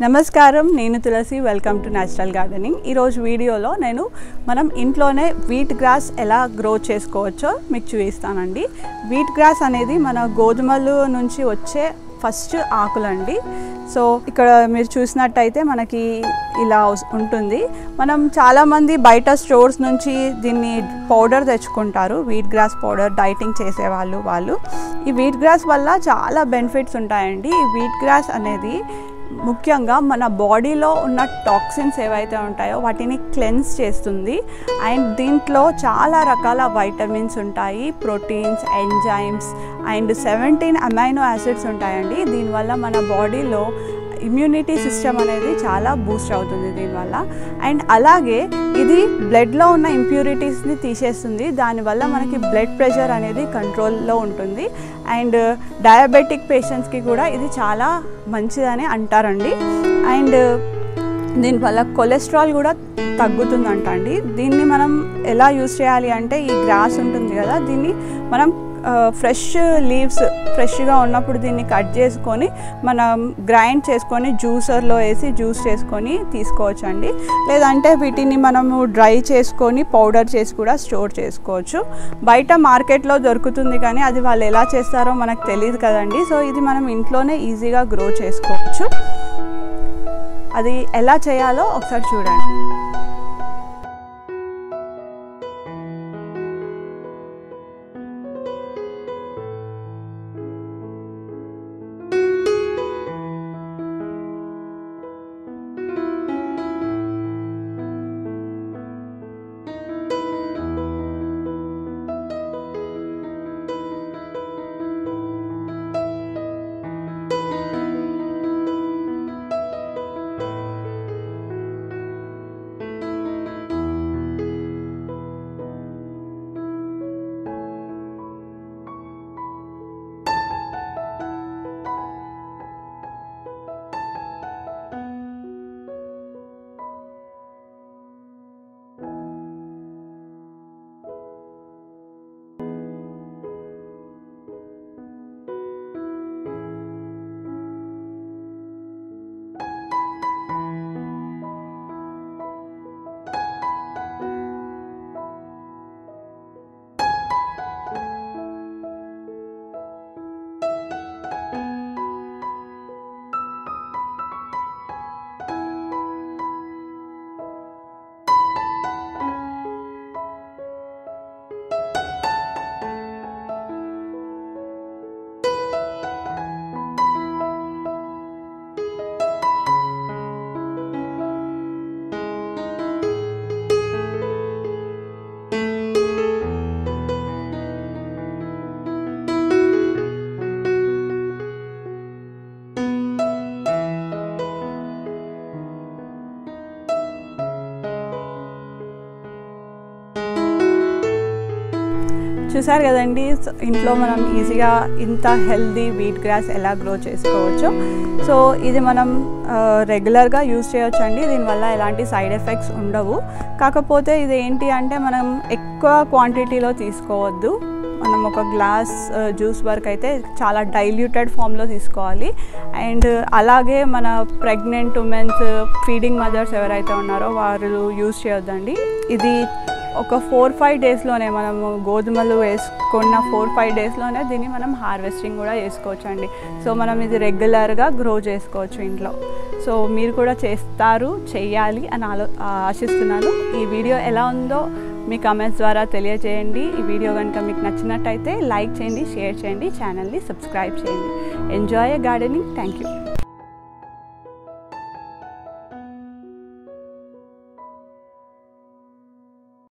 నమస్కారం నేను Tulasi welcome to natural gardening ఈరోజు వీడియోలో నేను మనం ఇంట్లోనే వీట్ గ్రాస్ ఎలా గ్రో చేసుకోవచ్చో మీకు చూపిస్తానండి వీట్ గ్రాస్ అనేది మన గోధుమలు నుంచి వచ్చే ఫస్ట్ ఆకులండి సో ఇక్కడ మీరు చూసినట్టయితే మనకి ఇలా వస్- ఉంటుంది మనం చాలామంది బయట స్టోర్స్ నుంచి దీన్ని పౌడర్ తెచ్చుకుంటారు వీట్ గ్రాస్ పౌడర్ డైటింగ్ చేసేవాళ్ళు వాళ్ళు ఈ వీట్ గ్రాస్ వల్ల చాలా బెనిఫిట్స్ ఉంటాయండి ఈ వీట్ గ్రాస్ అనేది ముఖ్యంగా మన బాడీలో ఉన్న టాక్సిన్స్ ఏవైతే ఉంటాయో వాటిని క్లెన్స్ చేస్తుంది అండ్ దీంట్లో చాలా రకాల వైటమిన్స్ ఉంటాయి proteins enzymes and seventeen amino acids ఉంటాయండి దీనివల్ల మన బాడీలో ఇమ్యూనిటీ సిస్టమ్ అనేది చాలా బూస్ట్ అవుతుంది దీనివల్ల అండ్ అలాగే ఇది బ్లడ్లో ఉన్న ఇంప్యూరిటీస్ని తీసేస్తుంది దానివల్ల మనకి బ్లడ్ ప్రెషర్ అనేది కంట్రోల్లో ఉంటుంది అండ్ డయాబెటిక్ పేషెంట్స్కి కూడా ఇది చాలా మంచిదని అంటారండి అండ్ దీనివల్ల కొలెస్ట్రాల్ కూడా తగ్గుతుందంట అండి దీన్ని మనం ఎలా యూస్ చేయాలి అంటే ఈ గ్రాస్ ఉంటుంది కదా దీన్ని మనం ఫ్రెష్ లీవ్స్ ఫ్రెష్గా ఉన్నప్పుడు దీన్ని కట్ చేసుకొని మనం గ్రైండ్ చేసుకొని జ్యూసర్లో వేసి జ్యూస్ చేసుకొని తీసుకోవచ్చు అండి లేదంటే వీటిని మనము డ్రై చేసుకొని పౌడర్ చేసి కూడా స్టోర్ చేసుకోవచ్చు బయట మార్కెట్లో దొరుకుతుంది కానీ అది వాళ్ళు ఎలా చేస్తారో మనకు తెలియదు కదండి సో ఇది మనం ఇంట్లోనే ఈజీగా గ్రో చేసుకోవచ్చు అది ఎలా చేయాలో ఒకసారి చూడండి చూసారు కదండి సో ఇంట్లో మనం ఈజీగా ఇంత హెల్దీ వీట్ గ్రాస్ ఎలా గ్రో చేసుకోవచ్చు సో ఇది మనం రెగ్యులర్గా యూస్ చేయొచ్చు అండి దీనివల్ల ఎలాంటి సైడ్ ఎఫెక్ట్స్ ఉండవు కాకపోతే ఇది ఏంటి అంటే మనం ఎక్కువ క్వాంటిటీలో తీసుకోవద్దు మనం ఒక గ్లాస్ జ్యూస్ వరకు అయితే చాలా డైల్యూటెడ్ ఫామ్లో తీసుకోవాలి అండ్ అలాగే మన ప్రెగ్నెంట్ ఉమెన్స్ ఫీడింగ్ మదర్స్ ఎవరైతే ఉన్నారో వారు యూస్ చేయొద్దండి ఇది ఒక ఫోర్ ఫైవ్ డేస్లోనే మనము గోధుమలు వేసుకున్న ఫోర్ ఫైవ్ డేస్లోనే దీన్ని మనం హార్వెస్టింగ్ కూడా చేసుకోవచ్చు అండి సో మనం ఇది రెగ్యులర్గా గ్రో చేసుకోవచ్చు ఇంట్లో సో మీరు కూడా చేస్తారు చెయ్యాలి అని ఆలో ఆశిస్తున్నాను ఈ వీడియో ఎలా ఉందో మీ కమెంట్స్ ద్వారా తెలియజేయండి ఈ వీడియో కనుక మీకు నచ్చినట్టయితే లైక్ చేయండి షేర్ చేయండి ఛానల్ని సబ్స్క్రైబ్ చేయండి ఎంజాయ్ గార్డెనింగ్ థ్యాంక్ యూ